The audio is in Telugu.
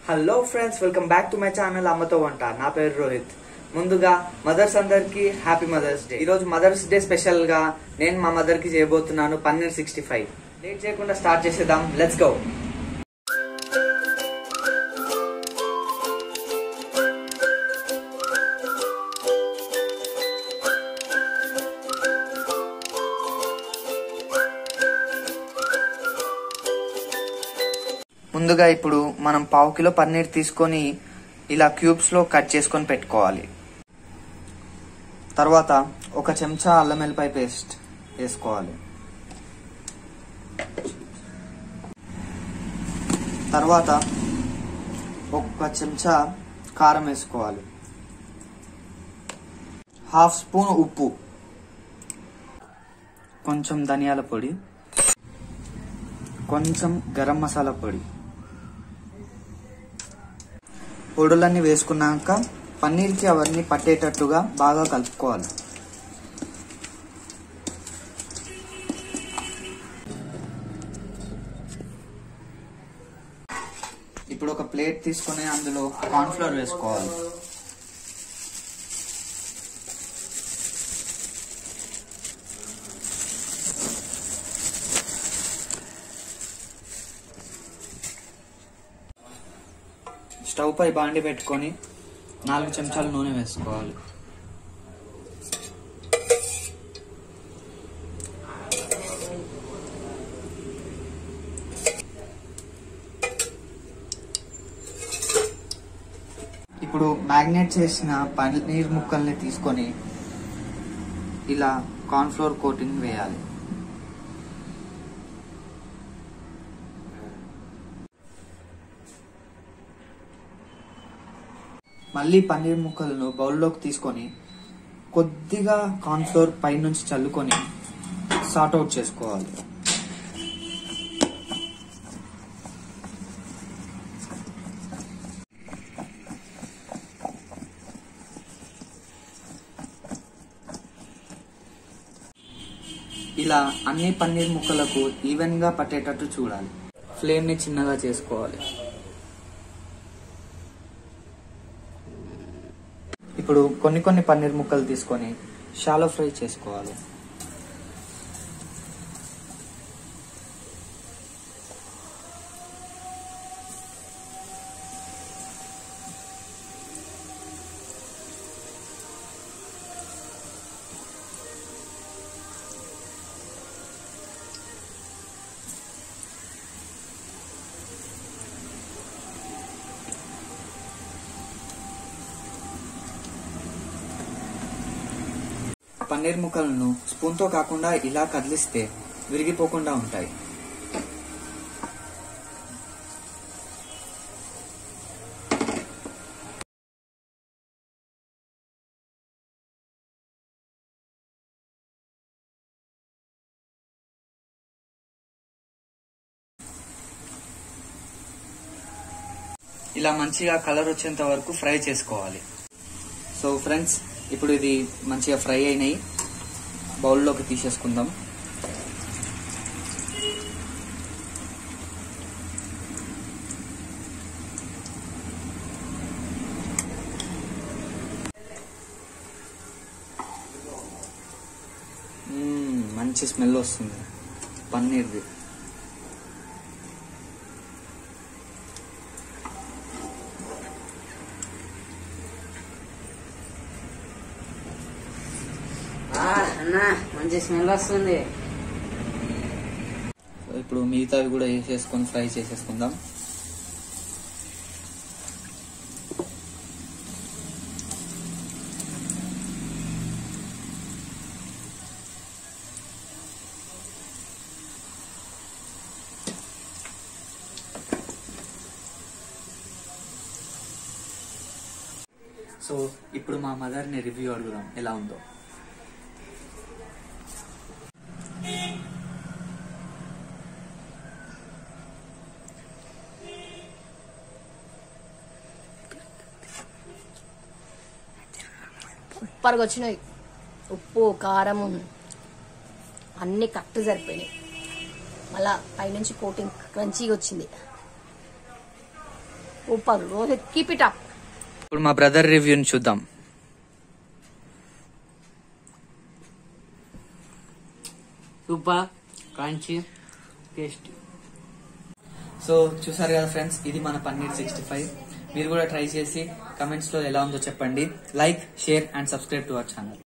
hello friends welcome back to my channel అమ్మతో వంట నా పేరు రోహిత్ ముందుగా మదర్స్ అందరికి హ్యాపీ మదర్స్ డే ఈరోజు మదర్స్ డే స్పెషల్ గా నేను మా మదర్ కి చేయబోతున్నాను పన్నీర్ సిక్స్టీ ఫైవ్ లేట్ చేయకుండా స్టార్ట్ చేసేద్దాం లెట్స్ గో ముందుగా ఇప్పుడు మనం పావు కిలో పన్నీర్ తీసుకొని ఇలా క్యూబ్స్ లో కట్ చేసుకొని పెట్టుకోవాలి తర్వాత ఒక చెంచా అల్లం వెల్లిపాయ పేస్ట్ వేసుకోవాలి తర్వాత ఒక చెంచా కారం వేసుకోవాలి హాఫ్ స్పూన్ ఉప్పు కొంచెం ధనియాల పొడి కొంచెం గరం మసాలా పొడి పొడులన్నీ వేసుకున్నాక పన్నీర్కి అవన్నీ పట్టేటట్టుగా బాగా కలుపుకోవాలి ఇప్పుడు ఒక ప్లేట్ తీసుకొని అందులో కార్న్ఫ్లోర్ వేసుకోవాలి స్టవ్ పై బాండి పెట్టుకొని నాలుగు చెంచాల నూనె వేసుకోవాలి ఇప్పుడు మ్యాగ్నేట్ చేసిన పన్నీర్ ముక్కల్ని తీసుకొని ఇలా కార్న్ఫ్లోర్ కోటింగ్ వేయాలి మళ్ళీ పన్నీర్ ముక్కలను బౌల్లోకి తీసుకొని కొద్దిగా కార్న్ఫ్లోర్ పైనుంచి చల్లుకొని సార్ట్ అవుట్ చేసుకోవాలి ఇలా అన్ని పన్నీర్ ముక్కలకు ఈవెన్ గా పట్టేటట్టు చూడాలి ఫ్లేమ్ ని చిన్నగా చేసుకోవాలి ఇప్పుడు కొన్ని కొన్ని పన్నీర్ ముక్కలు తీసుకొని షాలో ఫ్రై చేసుకోవాలి పన్నీర్ ముక్కలను స్పూన్ తో కాకుండా ఇలా కదిలిస్తే విరిగిపోకుండా ఉంటాయి ఇలా మంచిగా కలర్ వచ్చేంత వరకు ఫ్రై చేసుకోవాలి సో ఫ్రెండ్స్ ఇప్పుడు ఇది మంచిగా ఫ్రై అయినాయి బౌల్లోకి తీసేసుకుందాం మ్మ్, మంచి స్మెల్ వస్తుంది పన్నీర్ది ఆ, అన్నా మంచి స్మెల్ వస్తుంది సో ఇప్పుడు మిగతావి కూడా వేసేసుకొని ఫ్రై చేసేసుకుందాం సో ఇప్పుడు మా మదర్ని రివ్యూ అడుగుదాం ఎలా ఉందో సూపర్గా వచ్చినాయి ఉప్పు కారం అన్ని కరెక్ట్ సరిపోయినాయి మళ్ళా పైనుంచి కోటింగ్ క్రంచీగా వచ్చింది super Rohit keep it up ఇప్పుడు మా బ్రదర్ రివ్యూని చూద్దాం సూపర్ క్రంచీ టేస్టీ సో చూసారు కదా ఫ్రెండ్స్ ఇది మన పన్నీర్ సిక్స్టీ ఫైవ్ మీరు కూడా ట్రై చేసి కమెంట్స్ లో ఎలా ఉందో చెప్పండి like share and subscribe to our channel